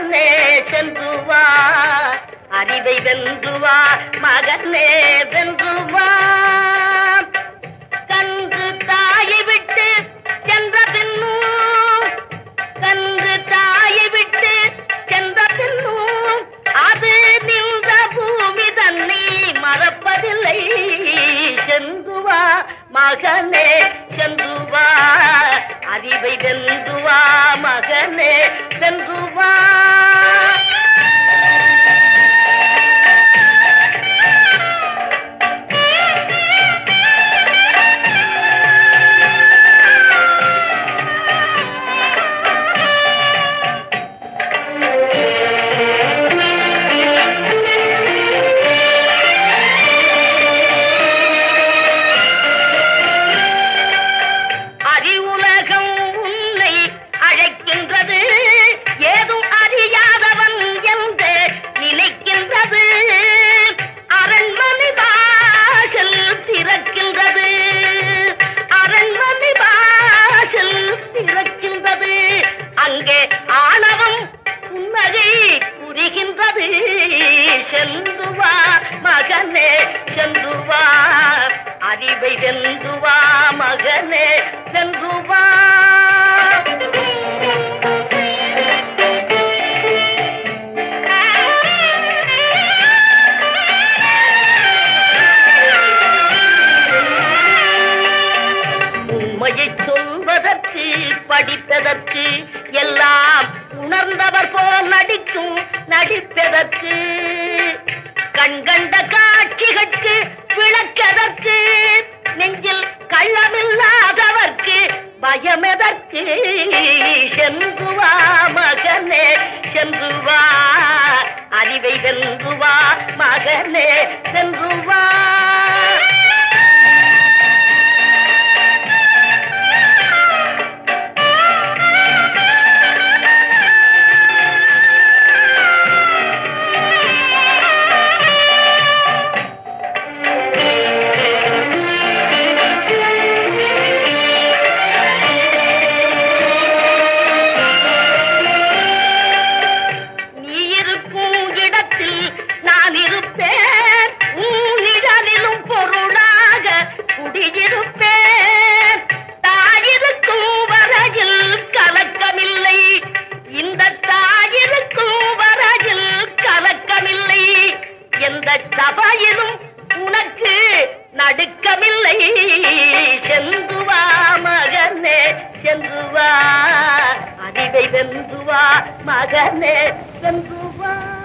மகனே சென்று வா அறிவை வென்று வா மகனே வென்று வா கன்று தாயை விட்டு சென்ற பின்னும் கன்று தாயை விட்டு சென்ற பின்னும் அது நின்ற பூமி தன்னை மறப்பதில்லை சென்று வா மகனே சென்று வா அறிவை வென்று வா மகனே வென்று வா அறிவுலகம் உன்னை அழைக்கின்றது ஏதும் அறியாதவன் என்று நினைக்கின்றது அரண்மனை வாசல் திறக்கின்றது அரண்மனை வாசல் திறக்கின்றது அங்கே ஆணவம் புன்னகை புரிகின்றது சென்று வா மகனே சென்று வா அறிவை வென்று வா மகனே வென்று வா உண்மையை சொல்வதற்கு படிப்பதற்கு எல்லாம் உணர்ந்தவர் போல் நடிக்கும் நடிப்பதற்கு கண்கண்ட காட்சிகளுக்கு விளக்கதற்கு நெஞ்சில் கள்ளமில்லாதவர்க்கு பயமெதற்கு சென்று வா மகனே சென்று வா அறிவை வென்று வா மகனே சென்று வா நீ இருக்கும் இடத்தில் நான் இருப்பேன் உன் நிழலிலும் பொருளாக குடியிருப்பேன் தாயிருக்கும் வரையில் கலக்கமில்லை இந்த தாயிருக்கும் வரையில் கலக்கமில்லை எந்த சபையிலும் உனக்கு நடுக்கமில்லை சென்று வா மகனே சென்று வா அறிவை வென்று வா மகனே வென்று வா